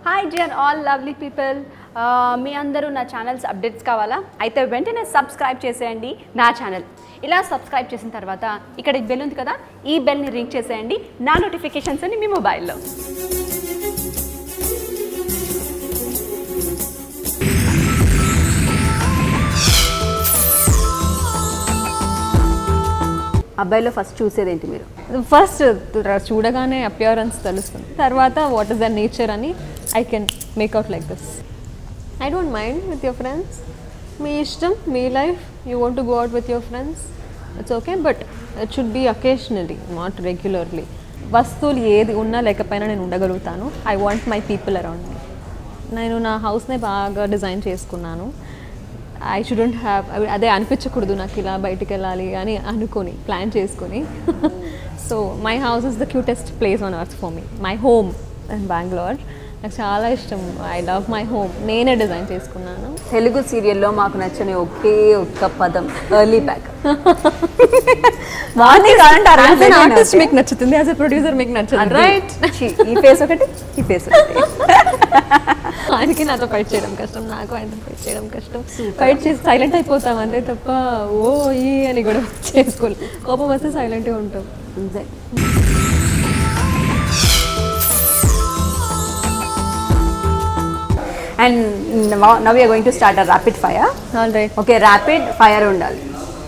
Hi dear all lovely people మీ అందరూ నా ఛానల్స్ అప్డేట్స్ కావాలా అయితే వెంటనే సబ్స్క్రైబ్ చేసేయండి నా ఛానల్ ఇలా సబ్స్క్రైబ్ చేసిన తర్వాత ఇక్కడ బెల్ ఉంది కదా ఈ బెల్ని రింగ్ చేసేయండి నా నోటిఫికేషన్స్ అని మీ మొబైల్లో అబ్బాయిలో ఫస్ట్ చూసేదేంటి మీరు ఫస్ట్ చూడగానే అపియరెన్స్ తెలుస్తుంది తర్వాత వాట్ ఇస్ ద నేచర్ అని I can make out like this I don't mind with your friends మీ ఇష్టం మీ life you want to go out with your friends it's okay but it should be occasionally not regularly వస్తువులు ఏది ఉన్నా లేకపోయినా నేను ఉండగలుగుతాను I want my people around మీ నేను నా హౌస్నే బాగా డిజైన్ చేసుకున్నాను ఐ షుడెంట్ హ్యావ్ అదే అనిపించకూడదు నాకు ఇలా బయటికి వెళ్ళాలి అని అనుకొని ప్లాన్ చేసుకొని so my house is the cutest place on earth for me my home in Bangalore నాకు చాలా ఇష్టం ఐ లవ్ మై హోమ్ నేనే డిజైన్ చేసుకున్నాను తెలుగు సీరియల్లో మాకు నచ్చని ఒకే ఒక్క పదం ఎర్లీ బ్యాక్ ఆర్టిస్ట్ మీకు నచ్చుతుంది యాజ్ ఎ ప్రొడ్యూసర్ మీకు నచ్చుతుంది రైట్ ఈ ఫేస్ ఒకటి ఈ ఫేస్ ఒకటి ఆయనకి నాతో ఫైట్ చేయడం కష్టం నాకు ఆయనతో ఫైట్ చేయడం కష్టం ఫైట్ చేసి సైలెంట్ అయిపోతాం అంతే తప్ప ఓ ఈ అని కూడా చేసుకోవాలి కోపం వస్తే సైలెంట్గా ఉంటాం అంతే and now you're going to start a rapid fire all right okay rapid fire ఉండాలి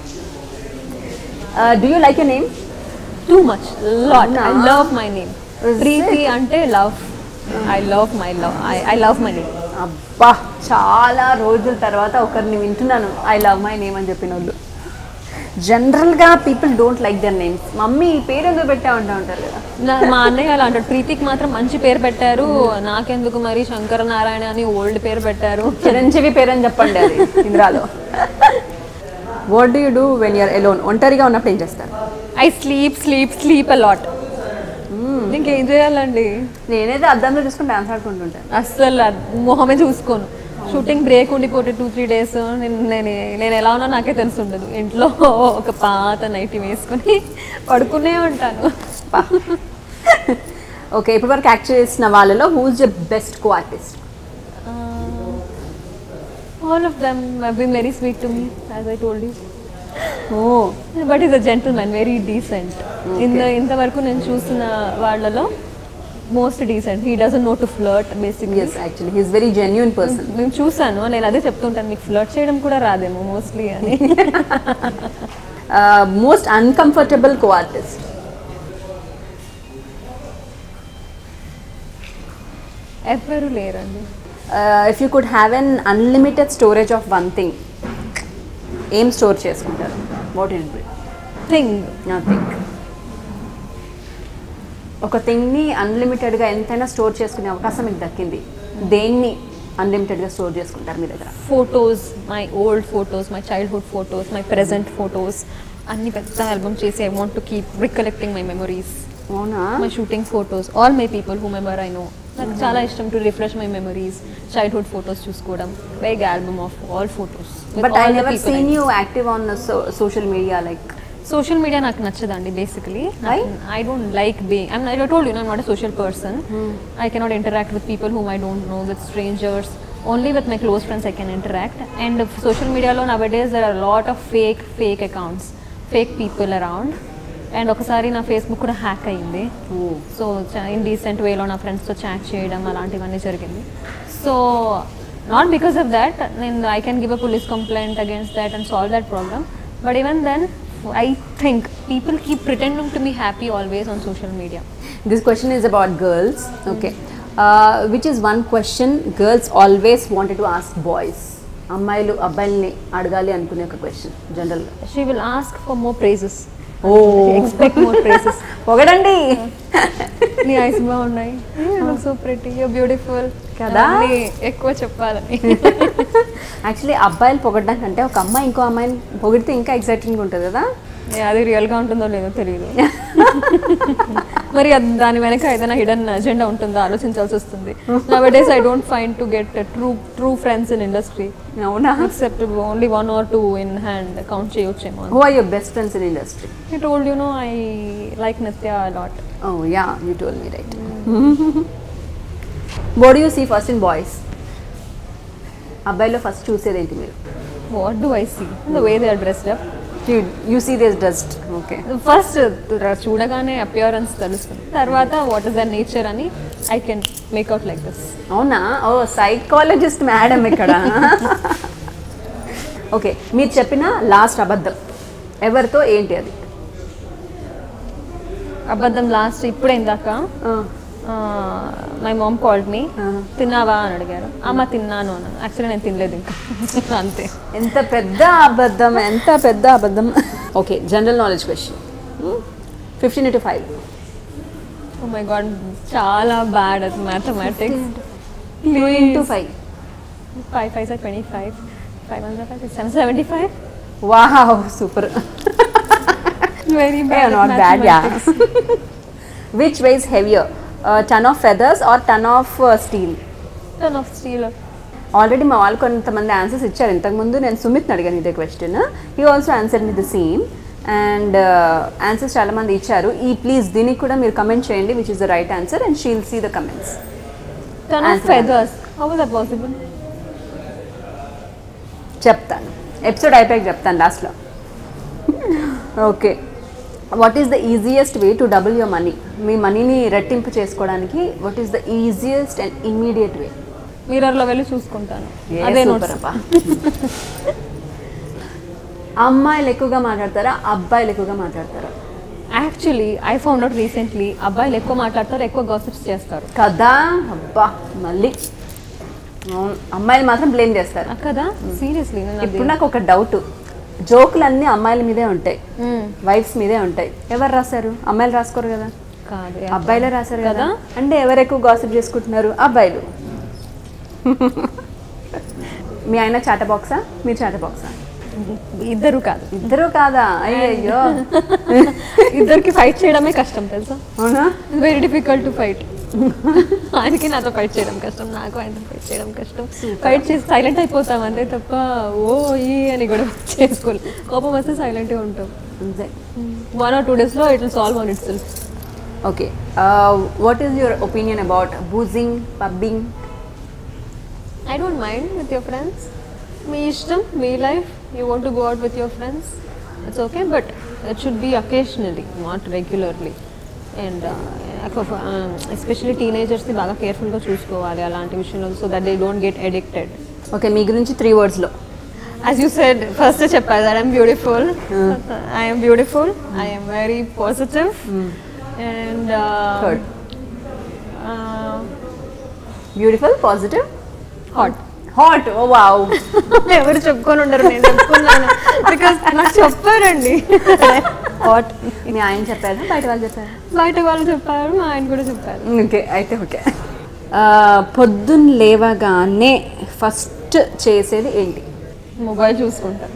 do you like you name too much lot I అవునా? Love my name Is Preethi అంటే love I love my love I love my name అబ్బా చాలా రోజుల తర్వాత ఒకరిని వింటున్నాను I love my name అని చెప్పిన వాళ్ళు జనరల్గా people don't like their names mummy ఈ పేరు ఎందుకు పెట్టా ఉంటా ఉంటారు కదా మా అన్నయ్య అలా అంటాడు ప్రీతికి మాత్రం మంచి పేరు పెట్టారు నాకెందుకు మరి శంకర నారాయణ అని ఓల్డ్ పేరు పెట్టారు చిరంజీవి పేరు అని చెప్పండి అది ఇంద్రాలో what do you do when you're alone ఒంటరిగా ఉన్నప్పుడు ఏం చేస్తారు I sleep sleep sleep a lot ఇంకేం చేయాలండి నేనైతే అద్దంలో చూసుకుని డాన్స్ ఆడుకుంటుంటాను అస్సలు అద్- మొహమే చూసుకోను షూటింగ్ బ్రేక్ ఉండిపోతే టూ త్రీ డేస్ నేను నేను నేను ఎలా ఉన్నా నాకే తెలుసుండదు ఇంట్లో ఒక పాత నైటీ వేసుకొని పడుకునే ఉంటాను ఓకే ఇప్పటి వరకు యాక్ట్ చేసిన వాళ్ళలో who's the best co artist all of them been very sweet to me as I told you oh but is a gentlemen very decent ఇంత ఇంతవరకు నేను చూసిన వాళ్ళలో most decent he doesn't know to flirt basically yes actually he's very genuine person నేను చూసాను నేను అదే చెప్తుంటాను మీకు ఫ్లర్ట్ చేయడం కూడా రాదేమో మోస్ట్లీ అని మోస్ట్ అన్కంఫర్టబుల్ కో ఆర్టిస్ట్ ఎవ్వరు లేరండి if you could have an unlimited storage of one thing ఏం స్టోర్ చేసుకుంటారు what it be thing nothing ఒక థింగ్ని అన్లిమిటెడ్గా ఎంతైనా స్టోర్ చేసుకునే అవకాశం మీకు దక్కింది దేన్ని అన్లిమిటెడ్గా స్టోర్ చేసుకుంటారు మీ దగ్గర photos my old photos my childhood photos my present photos అన్ని పెద్ద ఆల్బమ్ చేసి I want to keep recollecting my memories అవునా my shooting photos all my people who member I know నాకు చాలా ఇష్టం to refresh my memories childhood photos చూసుకోవడం big album of all photos but I never seen you active on social media like social media నాకు నచ్చదండి basically Why? I don't like being I'm I told you know not a social person I cannot interact with people whom I don't know with strangers only with my close friends I can interact and social మీడియాలో nowadays there are lot of fake fake accounts fake people around and ఒకసారి నా Facebook కూడా hack అయ్యింది so indecent వేలో నా ఫ్రెండ్స్తో chat చేయడం అలాంటివన్నీ జరిగింది so not because of that నేను I can give a police complaint against that and solve that problem but even then I think people keep pretending to be happy always on social media this question is about girls okay which is one question girls always wanted to ask boys అమ్మాయిలు అబ్బాయిల్ని అడగాలి అనుకునే ఒక క్వశ్చన్ జనరల్గా she will ask for more praises oh expect more prices పొగడండి నీ eyes బాగున్నాయి so pretty beautiful కదా? ఎక్కువ చెప్పాలని యాక్చువల్లీ అబ్బాయిలు పొగడడం కంటే ఒక అమ్మాయి ఇంకో అమ్మాయిని పొగిడితే ఇంకా ఎక్సైటింగ్ ఉంటుంది కదా ఏ, అది రియల్గా ఉంటుందో లేదో తెలియదు మరి అది దాని వెనక ఏదైనా హిడెన్ అజెండా ఉంటుందో ఆలోచించాల్సి వస్తుంది nowadays I don't find to get true true friends in industry అవునా except only one or two in hand count చేయొచ్చేమో who are your best friends in industry I told you know I like Nitya lot oh ya you tell me right body you see first in boys అబ్బాయిలో ఫస్ట్ చూసేది ఏంటి మీరు what do I see the way they are dressed up you see this dust okay first చూడగానే appearance తెలుస్తుంది తర్వాత what is the nature అని I can make out like this అవునా ఓ సైకాలజిస్ట్ మేడం ఇక్కడ ఓకే మీరు చెప్పిన లాస్ట్ అబద్ధం ఎవరితో ఏంటి అది అబద్ధం లాస్ట్ ఇప్పుడే ఇందాక my mom called me Uh-huh. తిన్నావా అని అడిగారు అమ్మ తిన్నాను అన్నాను యాక్చువల్లీ నేను తినలేదు ఇంకా అంతే ఎంత పెద్ద అబద్ధం ఎంత పెద్ద అబద్ధం okay general knowledge question fifteen two five oh my god చాలా బ్యాడ్ అది mathematics two into five five five sir twenty five five one five seven seventy five wow super very not bad ya which weighs heavier uh, ton of feathers or ton of uh, steel ton of steel already మా వాళ్ళు కొంతమంది answers ఇచ్చారు ఇంతకుముందు నేను సుమిత్ని అడిగాను ఇదే question ఈ also answer మీ ద సేమ్ అండ్ ఆన్సర్స్ చాలా మంది ఇచ్చారు ఈ ప్లీజ్ దీనికి కూడా మీరు కమెంట్ చేయండి which is the right answer and she'll see the comments ton of Answer. Feathers how is that possible చెప్తాను ఎపిసోడ్ అయిపోయాక చెప్తాను లాస్ట్లో okay what is the easiest way to double your money మీ మనీని రెట్టింపు చేసుకోవడానికి what is the easiest and immediate way మిర్రర్లో వెళ్ళి చూసుకుంటాను అదే అదే నోట్స్ సూపర్ అమ్మాయిలు ఎక్కువగా మాట్లాడతారా అబ్బాయిలు ఎక్కువగా మాట్లాడతారా actually I found out recently అబ్బాయిలు ఎక్కువ మాట్లాడతారు ఎక్కువ గాసిప్స్ చేస్తారు కదా అబ్బా మళ్ళీ అవును, అమ్మాయిలు మాత్రం బ్లేమ్ చేస్తారు ఆ కదా సీరియస్లీ నేను అది ఇప్పుడు నాకు ఒక డౌట్ జోకులు అన్నీ అమ్మాయిల మీదే ఉంటాయి మ్మ్. వైఫ్స్ మీదే ఉంటాయి ఎవరు రాశారు అమ్మాయిలు రాసుకోరు కదా కాదు అబ్బాయిలే రాశారు కదా కదా? అంటే ఎవరు ఎక్కువ గాసిప్ చేసుకుంటున్నారు అబ్బాయిలు మీ ఆయన చాట బాక్సా మీరు చాట బాక్సా ఇద్దరు కాదు ఇద్దరు కాదా అయ్యయ్యో ఇద్దరికి ఫైట్ చేయడమే కష్టం తెలుసా అవునా వెరీ డిఫికల్ట్ టు ఫైట్ ఆయనకి నాతో ఫైట్ చేయడం కష్టం నాకు ఆయనతో ఫైట్ చేయడం కష్టం ఫైట్ చేసి సైలెంట్ అయిపోతాం అంతే తప్ప ఓ ఈ అని కూడా చేసుకోలేదు కోపం వస్తే సైలెంట్గా ఉంటాం అంతే వన్ ఆర్ టూ డేస్లో it will solve on itself okay what is your opinion about boozing pubbing I don't mind with your friends మీ ఇష్టం మీ life you want to go out with your friends it's okay but it should be occasionally not regularly and especially టీనేజర్స్ని బాగా కేర్ఫుల్గా చూసుకోవాలి అలాంటి విషయంలో so that they don't get addicted okay మీ గురించి త్రీ వర్డ్స్లో యాజ్ యూ సెడ్ ఫస్ట్ చెప్పారు that I'm beautiful I'm beautiful I'm very positive and Third. Beautiful positive hot hot oh wow ఎవరు చెప్పుకొని ఉండరు నేను చెప్పుకున్నాను బికాస్ నాకు చెప్పారండి హాట్ మీ ఆయన చెప్పారు బయట వాళ్ళు చెప్పారు బయట వాళ్ళు చెప్పారు మా ఆయన కూడా చెప్పారు ఓకే అయితే ఓకే పొద్దున్న లేవగానే ఫస్ట్ చేసేది ఏంటి మొబైల్ చూసుకుంటాను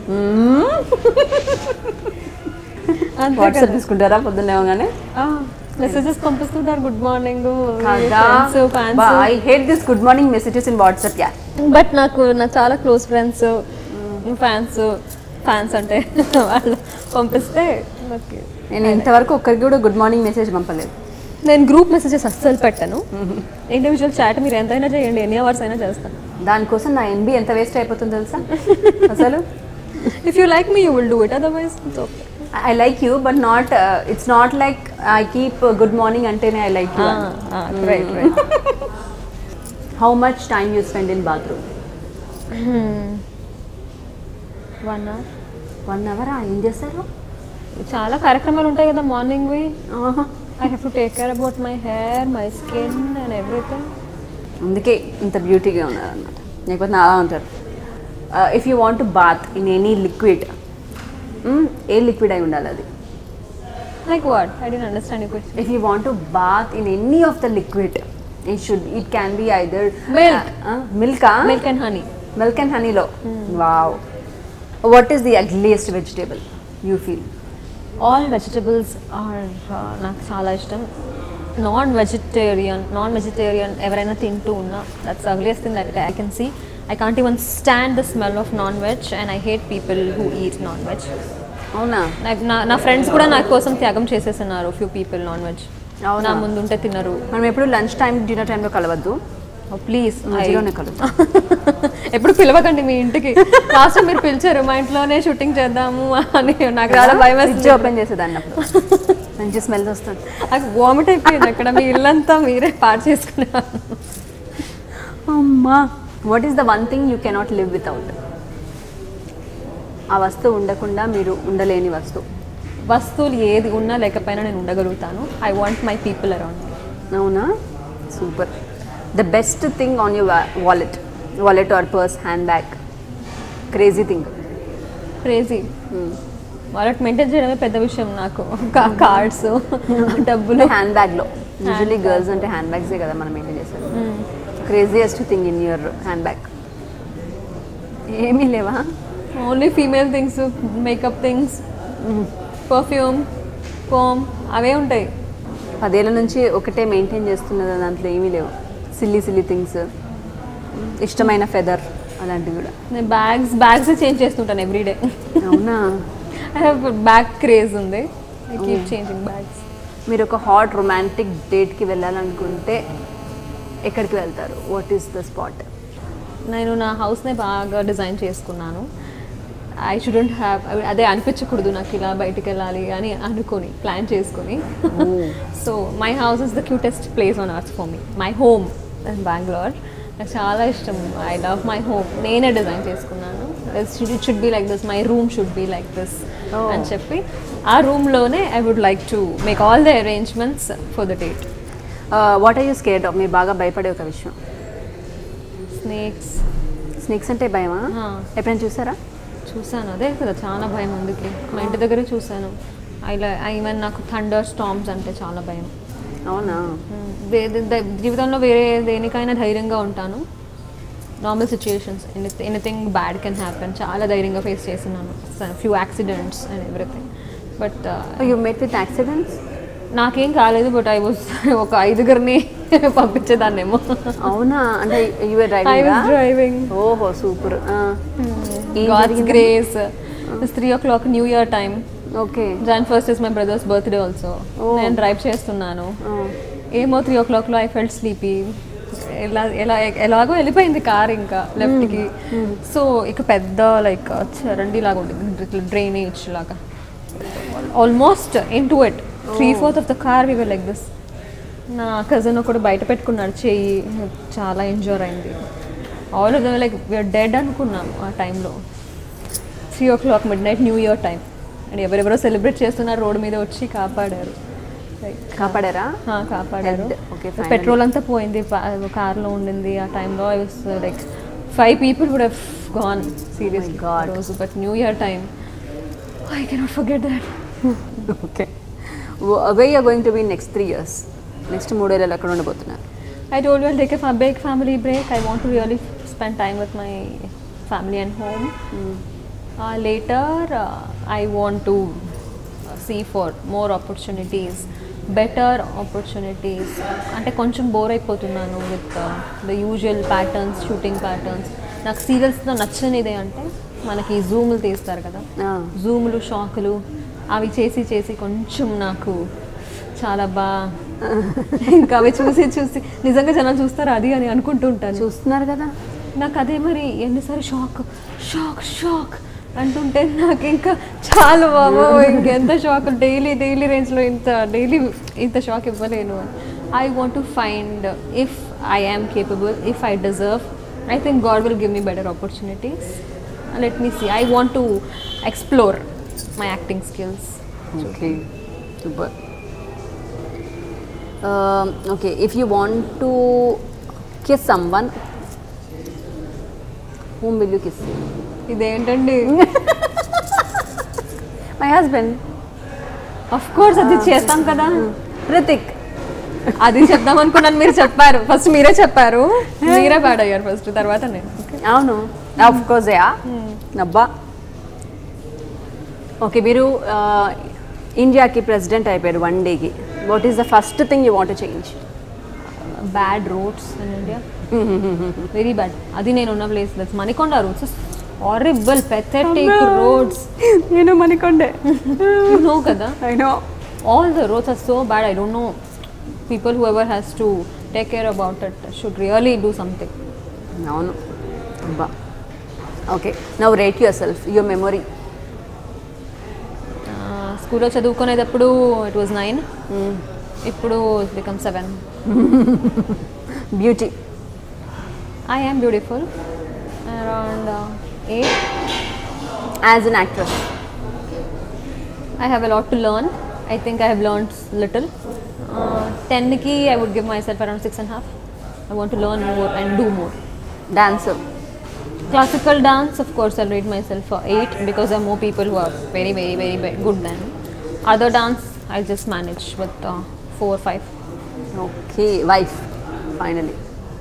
అంతే వాట్సాప్ తీసుకుంటారా పొద్దున్న లేవగానే మెసేజెస్ పంపిస్తుంటారు గుడ్ మార్నింగ్ కదా I hate this good morning messages in WhatsApp ya but నాకు నాకు చాలా క్లోజ్ ఫ్రెండ్స్ ఫ్యాన్స్ ఫ్యాన్స్ అంటే వాళ్ళు పంపిస్తే నాకు నేను ఇంతవరకు ఒక్కరికి కూడా గుడ్ మార్నింగ్ మెసేజ్ పంపలేదు నేను గ్రూప్ మెసేజెస్ అస్సలు పెట్టాను ఇండివిజువల్ చాట్ మీరు ఎంతైనా చేయండి ఎన్ని అవర్స్ అయినా చేస్తాను దానికోసం నా ఎంబీ ఎంత వేస్ట్ అయిపోతుందో తెలుసా అసలు if you like me you will do it otherwise it's okay I like you but not it's not like I keep good morning అంటేనే I like you right right how much time you spend in bathroom one hour one hour ఏం చేస్తారు చాలా కార్యక్రమాలు ఉంటాయి కదా మార్నింగ్వి I have to take care about my hair my skin and everything అందుకే ఇంత బ్యూటీగా ఉన్నారు అనమాట లేకపోతే అలా ఉంటారు if you want bath in any liquid ఏ లిక్విడ్ అయి ఉండాలి అది like what I didn't understand you question if you want to bath in any of the liquid it should it can be either Milk. మిల్కా milk and honey milk and హనీలో wow what is the ugliest vegetable you feel all vegetables are నాకు చాలా ఇష్టం non vegetarian non vegetarian ఎవరైనా తింటూ ఉన్నా that's ugliest thing that I can see I can't even stand the smell of non veg and I hate people who eat non veg అవునా నా నా friends కూడా నా కోసం త్యాగం చేసేస్తున్నారు ఫ్యూ పీపుల్ నాన్ వెజ్ అవునా? నా ముందుంటే తినరు మనం ఎప్పుడు లంచ్ టైం డిన్నర్ టైంలో కలవద్దు ప్లీజ్ మధ్యలోనే కలుద్దాం ఎప్పుడు పిలవకండి మీ ఇంటికి లాస్ట్ మీరు పిలిచారు మా ఇంట్లోనే షూటింగ్ చేద్దాము అని నాకు చాలా భయం ఫ్రిడ్జ్ వేస్తుంది ఓపెన్ చేసేదాన్ని అప్పుడు మంచి స్మెల్ వస్తుంది నాకు వామిట్ అయిపోయింది అక్కడ మీ ఇల్లంతా మీరే పాడు చేసుకునేవారు అమ్మా what is the one thing you cannot live without ఆ వస్తువు ఉండకుండా మీరు ఉండలేని వస్తువు వస్తువులు ఏది ఉన్నా లేకపోయినా నేను ఉండగలుగుతాను I want my people around అవునా super the best thing on your wallet wallet or purse hand bag crazy thing crazy వాళ్ళకి మెయింటైన్ చేయడమే పెద్ద విషయం నాకు కార్డ్స్ డబ్బులు హ్యాండ్ బ్యాగ్లో యూజువలీ గర్ల్స్ అంటే హ్యాండ్ బ్యాగ్సే కదా మనం మెయింటైన్ చేస్తారు craziest thing in your hand bag ఏమీ లేవా only female things makeup things perfume comb అవే ఉంటాయి పదేళ్ళ నుంచి ఒకటే మెయింటైన్ చేస్తున్నది దాంట్లో ఏమీ లేవు సిల్లీ సిల్లీ థింగ్స్ ఇష్టమైన ఫెదర్ అలాంటివి కూడా నేను బ్యాగ్స్ బ్యాగ్స్ చేంజ్ చేస్తుంటాను ఎవ్రీడే అవునా ఐ హ్యావ్ బ్యాగ్ క్రేజ్ ఉంది ఐ కీప్ చేంజింగ్ బ్యాగ్స్ మీరు ఒక హాట్ రొమాంటిక్ డేట్కి వెళ్ళాలనుకుంటే ఎక్కడికి వెళ్తారు వాట్ ఈస్ ద స్పాట్ నేను నా హౌస్నే బాగా డిజైన్ చేసుకున్నాను ఐ షుడెంట్ హ్యావ్ అదే అనిపించకూడదు నాకు ఇలా బయటికి వెళ్ళాలి అని అనుకొని ప్లాన్ చేసుకొని so my house is the cutest place on earth for me my home in Bangalore నాకు చాలా ఇష్టం ఐ లవ్ మై హోమ్ నేనే డిజైన్ చేసుకున్నాను it should be like this my room should be like this Oh. అని చెప్పి ఆ రూమ్లోనే I would like to make all the arrangements for the date what are you scared of మీరు బాగా భయపడే ఒక విషయం స్నేక్స్ స్నేక్స్ అంటే భయమా Ah. ఎప్పుడైనా చూసారా చూసాను అదే కదా చాలా భయం అందుకే మా ఇంటి దగ్గరే చూసాను ఇలా ఈవెన్ నాకు థండర్ స్టామ్స్ అంటే చాలా భయం అవునా వే- ద- ద- జీవితంలో వేరే దేనికైనా ధైర్యంగా ఉంటాను normal situations anything bad can happen చాలా ధైర్యంగా ఫేస్ చేస్తున్నాను few accidents and everything but you met with accidents నాకేం కాలేదు బట్ ఐ వాజ్ ఒక ఐదుగురిని పంపించేదాన్నేమో అవునా అంటే your I driving was driving ఓహో సూపర్ ఏం గాడ్స్ జరిగింది? Grace three o'clock new year time okay Jan first is my brother's birthday also Oh. నేను డ్రైవ్ చేస్తున్నాను ఏమో త్రీ ఓ క్లాక్లో ఐ ఫెల్ట్ స్లీపీ ఎలా ఎలా ఎలాగో వెళ్ళిపోయింది కార్ ఇంకా లెఫ్ట్కి సో ఇక పెద్ద లైక్ చరండి లాగా ఉంటుంది డ్రైనేజ్ లాగా almost into it three fourth of the car we like this నా కజిన్ ఒకటి బయట పెట్టుకున్నాడు చెయ్యి చాలా ఎంజాయ్ అయింది all of them like we're dead అనుకున్నాం ఆ టైంలో three o'clock midnight new year time and ఎవరెవరో సెలబ్రేట్ చేస్తున్నారు రోడ్ మీద వచ్చి కాపాడారు లైక్ కాపాడారా ఆ, కాపాడారు Helped. Okay, finally. పెట్రోల్ అంతా పోయింది కార్లో ఉండింది ఆ టైంలో I was like five people would have gone serious God. రోజు but new year time I cannot forget that okay we are going to be next three years next మూడేళ్ళు ఎక్కడ ఉండబోతున్నారు I told you I'll take a fa- big family break. I want to really spend time with my family and home. Uh, later, uh, I want to uh, see for more opportunities, better opportunities. అంటే కొంచెం bore అయిపోతున్నాను with the usual patterns shooting patterns నాకు సీరియల్స్లో నచ్చనిదే అంటే మనకి జూములు తీస్తారు కదా Ah. జూములు షాకులు అవి చేసి చేసి కొంచెం నాకు చాలా బా ఇంకా అవి చూసి చూసి నిజంగా జనాలు చూస్తారు అది అని అనుకుంటూ ఉంటాను చూస్తున్నారు కదా నాకు అదే మరి ఎన్నిసార్లు షాక్ షాక్ షాక్ అంటుంటే నాకు ఇంకా చాలు బాబు ఇంకెంత షాక్ డైలీ డైలీ రేంజ్లో ఇంత డైలీ ఇంత షాక్ ఇవ్వలేను I want to find if I am capable if I deserve I think God will give me better opportunities let me see I want to explore my acting skills okay super okay if you want to kiss someone whom will you kiss ఇదేంటండి my husband of course అది చేస్తాం కదా రితిక్ అది చెప్దాం అనుకున్నాను మీరు చెప్పారు first మీరే చెప్పారు మీరే బ్యాడ్ అయ్యారు ఫస్ట్ తర్వాత నేను అవును ఆఫ్ కోర్స్ యా అబ్బా ఓకే మీరు ఇండియాకి ప్రెసిడెంట్ అయిపోయారు వన్ డేకి what is the first thing you want change bad roads in India very bad అది నేను ఉన్న place that's Manikonda roads horrible pathetic roads నేను మణికొండే యు నో కదా I know all the roads are so bad i don't know people whoever has to take care about it should really do something అవును అబ్బా okay now rate yourself your memory స్కూల్లో చదువుకునేటప్పుడు it was nine ఇప్పుడు become seven beauty I am beautiful around eight as an actress I have a lot to learn. I think I have learned little. Uh, 10 ki I would give myself around six and a half. I want to learn more and do more. Dancer Classical dance, of course, I'll rate myself for 8 because there are more people who are very, very, very, very good than me. Other dance, I'll just manage with uh, 4 or 5. Okay wife finally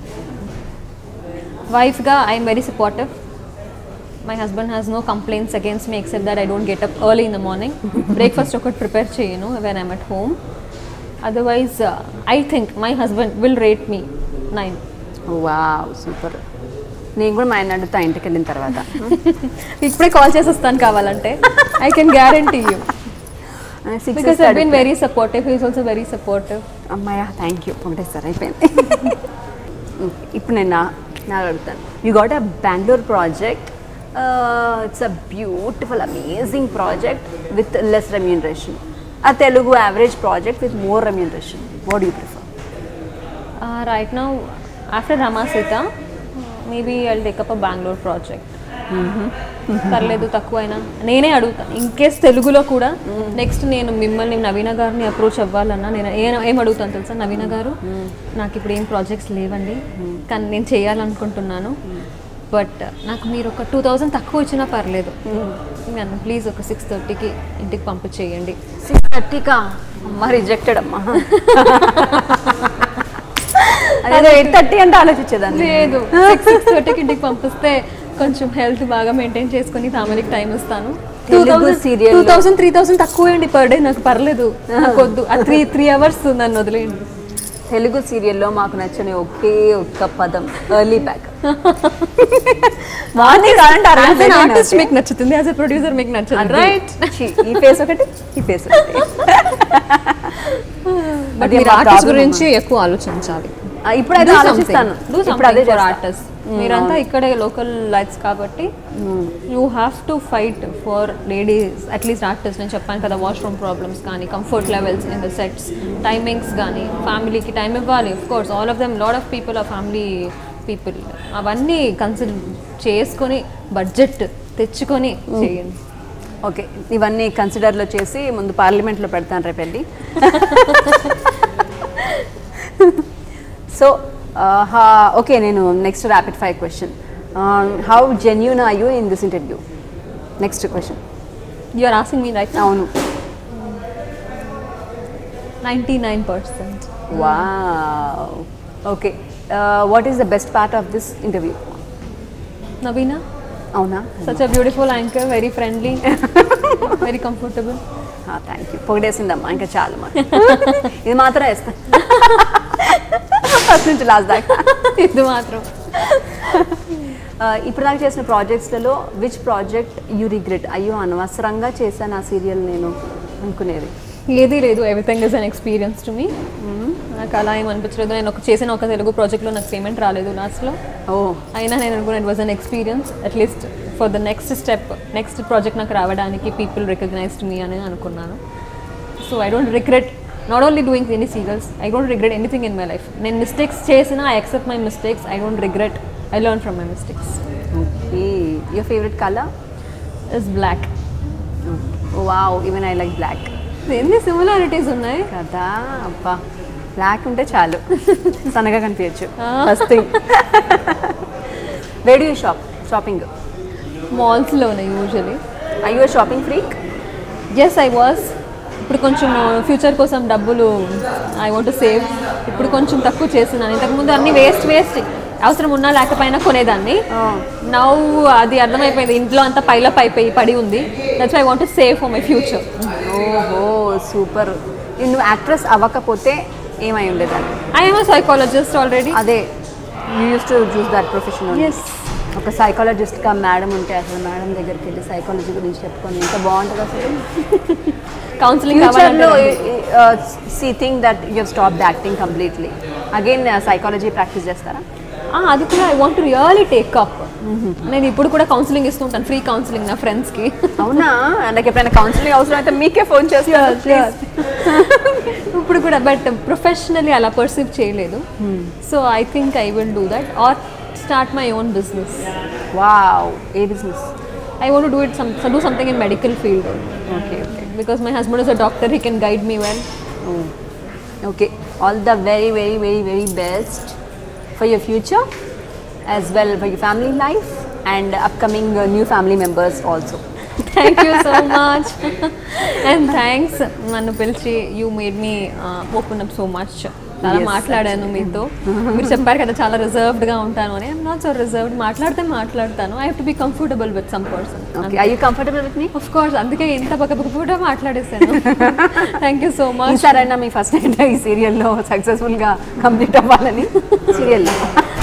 Wife ga, I'm very supportive. My husband has no complaints against me except that I don't get up early in the morning. Breakfast ఒకటి prepare చేయను when I'm at home. Otherwise, uh, I think my husband will rate me 9. Wow super నేను కూడా మా ఆయన అడుగుతా ఇంటికి వెళ్ళిన తర్వాత ఇప్పుడే కాల్ చేసి వస్తాను కావాలంటే I can guarantee you because I been very supportive he's also very supportive అమ్మాయ థ్యాంక్ యూ ఒకటేసారి అయిపోయింది ఇప్పుడు నేను నా నాకు అడుగుతాను you got a Bengaluru project it's a beautiful amazing project with less remuneration a Telugu average project with more remuneration what you prefer right now after Ramaseetha maybe I take up a Bengaluru project పర్లేదు తక్కువైనా నేనే అడుగుతాను ఇన్ కేస్ తెలుగులో కూడా next నేను మిమ్మల్ని నవీన గారిని approach అవ్వాలన్నా నేను ఏం ఏం అడుగుతాను తెలుసా నవీన గారు నాకు ఇప్పుడు ఏం ప్రాజెక్ట్స్ లేవండి కానీ నేను చేయాలనుకుంటున్నాను బట్ నాకు మీరు ఒక టూ థౌజండ్ తక్కువ ఇచ్చినా పర్లేదు నన్ను ప్లీజ్ ఒక సిక్స్ థర్టీకి ఇంటికి పంపించేయండి సిక్స్ థర్టీకా అమ్మ రిజెక్టెడ్ అమ్మా అదే ఎయిట్ థర్టీ అంటే ఆలోచించేదాన్ని లేదు సిక్స్ సిక్స్ థర్టీకి ఇంటికి పంపిస్తే కొంచెం హెల్త్ బాగా మెయింటైన్ చేసుకొని ఫ్యామిలీకి టైం ఇస్తాను తెలుగు serial టూ లో- థౌసండ్ త్రీ థౌసండ్ తక్కువ వేయండి పర్ డే నాకు పర్లేదు నాకు వద్దు ఆ త్రీ త్రీ అవర్స్ నన్ను వదిలేయండి తెలుగు సీరియల్లో మాకు నచ్చని ఒకే ఒక్క పదం ఎర్లీ బ్యాక్ మార్నింగ్ ఆర్టిస్ట్ మీకు నచ్చుతుంది యాజ్ ఎ ప్రొడ్యూసర్ మీకు నచ్చుతుంది రైట్ ఈ ఫేస్ ఒకటి ఈ ఫేస్ ఒకటి బట్ అది మీరు మా ఆర్టిస్ట్ problem గురించి ఎక్కువ ఆలోచించాలి ఆ, ఇప్పుడైతే ఆలోచిస్తాను ఇప్పుడు అదే చేస్తా. ఆర్టిస్ట్ మీరంతా ఇక్కడే లోకల్ లైట్స్ కాబట్టి you have to fight for ladies at least artist నేను చెప్పాను కదా వాష్రూమ్ ప్రాబ్లమ్స్ కానీ comfort levels in the sets timings కానీ ఫ్యామిలీకి టైం ఇవ్వాలి of course all of them lot of people ఆ ఫ్యామిలీ పీపుల్ అవన్నీ కన్సిడర్ చేసుకొని బడ్జెట్ తెచ్చుకొని చేయండి ఓకే ఇవన్నీ కన్సిడర్లో చేసి ముందు పార్లమెంట్లో పెడతాను రేపు వెళ్ళి సో ఓకే నేను next rapid five question how genuine are you in this interview next question you are asking me right అవును ninety nine percent wow okay what is the best part of this interview Naveena అవునా such a beautiful anchor very friendly very comfortable thank you పొగిడేసిందమ్మా ఇంకా చాలు మా ఇది మాత్రం వేస్తా first నుంచి లాస్ట్ దాకా ఇది మాత్రం Uh, ఇప్పుడు దాకా చేసిన ప్రాజెక్ట్స్లలో విచ్ ప్రాజెక్ట్ యూ రిగ్రెట్ అయ్యో అనవసరంగా చేశాను ఆ సీరియల్ నేను అనుకునేది ఏది లేదు everything is an experience to me నాకు అలా ఏం అనిపించలేదు నేను ఒక చేసిన ఒక తెలుగు ప్రాజెక్ట్లో నాకు పేమెంట్ రాలేదు లాస్ట్లో ఓ అయినా నేను అనుకున్నాను it was an experience at least for the next step next project నాకు రావడానికి పీపుల్ రికగ్నైజ్డ్ మీ అని అనుకున్నాను so I don't regret not only doing any serials I don't regret anything in my life నేను మిస్టేక్స్ చేసినా I accept my mistakes I don't regret I learn from my mistakes okay your favourite colour is black wow even I like black ఎన్ని similarities ఉన్నాయి కదా అబ్బా black ఉంటే చాలు సన్నగా కనిపించచ్చు Ah. First thing where do you shop shopping మాల్స్లోనే usually I you shopping freak yes I was ఇప్పుడు కొంచెం ఫ్యూచర్ కోసం డబ్బులు ఐ వాంట్ సేవ్ ఇప్పుడు కొంచెం తక్కువ చేస్తున్నాను ఇంతకుముందు అన్ని వేస్ట్ వేస్ట్ అవసరం ఉన్నా లేకపోయినా కొనేదాన్ని నవ్వు అది అర్థమైపోయింది ఇంట్లో అంతా పైలప్ అయిపోయి పడి ఉంది that's I want save for my future ఓహో సూపర్ నువ్వు యాక్ట్రెస్ అవ్వకపోతే ఏమై ఉండేదాన్ని ఐ ఎమ్ సైకాలజిస్ట్ ఆల్రెడీ అదే you use to choose that profession yes ఒక సైకాలజిస్ట్గా మేడం ఉంటే అసలు మేడం దగ్గరికి వెళ్ళి సైకాలజీ గురించి చెప్పుకొని ఎంత బాగుంటుంది అసలు కౌన్సిలింగ్ ఫ్యూచర్లో see thing that you stop acting completely again psychology practice చేస్తారా ఆ, అది కూడా I want really take up నేను ఇప్పుడు కూడా కౌన్సిలింగ్ ఇస్తూ ఉంటాను ఫ్రీ కౌన్సిలింగ్ నా ఫ్రెండ్స్కి అవునా నాకు ఎప్పుడైనా కౌన్సిలింగ్ అవసరం అయితే మీకే ఫోన్ చేస్తాను ఇప్పుడు కూడా బట్ ప్రొఫెషనలీ అలా పర్సీవ్ చేయలేదు so I think I will do that or start my own business wow a business I want do it some do something in medical field okay okay because my husband is a doctor he can guide me well okay all the very very very very best for your future as well for your family life and upcoming new family members also thank you so much and thanks నన్ను పిలిచి you made me open up so much చాలా Yes, మాట్లాడాను మీతో మీరు చెప్పారు కదా చాలా రిజర్వ్డ్గా ఉంటాను అని ఐమ్ నాట్ సో రిజర్వ్డ్ మాట్లాడితే మాట్లాడతాను I have to be comfortable with some person okay I you comfortable with me of course అందుకే ఇంత పక్క పక్క కూడా మాట్లాడేసాను థ్యాంక్ యూ సో మచ్ ఈసారైనా మీ ఫస్ట్ నైట్ ఈ సీరియల్లో సక్సెస్ఫుల్గా కంప్లీట్ అవ్వాలని సీరియల్లో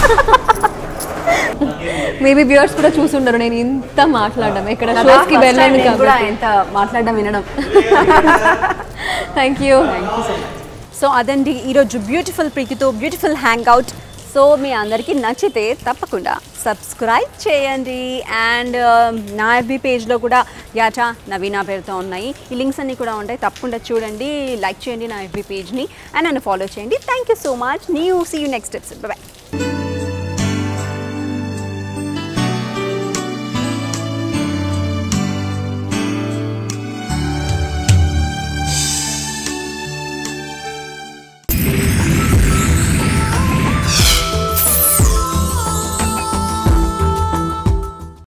మేబీ వ్యూవర్స్ కూడా చూసుండరు నేను ఇంత మాట్లాడడం ఇక్కడ షోస్కి వెళ్ళాను కూడా కాబట్టి ఎంత మాట్లాడడం వినడం థ్యాంక్ యూ సో అదండి ఈరోజు బ్యూటిఫుల్ ప్రీతితో బ్యూటిఫుల్ హ్యాంగ్ అవుట్ సో మీ అందరికీ నచ్చితే తప్పకుండా సబ్స్క్రైబ్ చేయండి అండ్ నా ఎఫ్బీ పేజ్లో కూడా యాచా నవీనా పేరుతో ఉన్నాయి ఈ లింక్స్ అన్నీ కూడా ఉంటాయి తప్పకుండా చూడండి లైక్ చేయండి నా ఎఫ్బీ పేజ్ని అండ్ నన్ను ఫాలో చేయండి థ్యాంక్ యూ సో మచ్ న్యూ see you next episode bye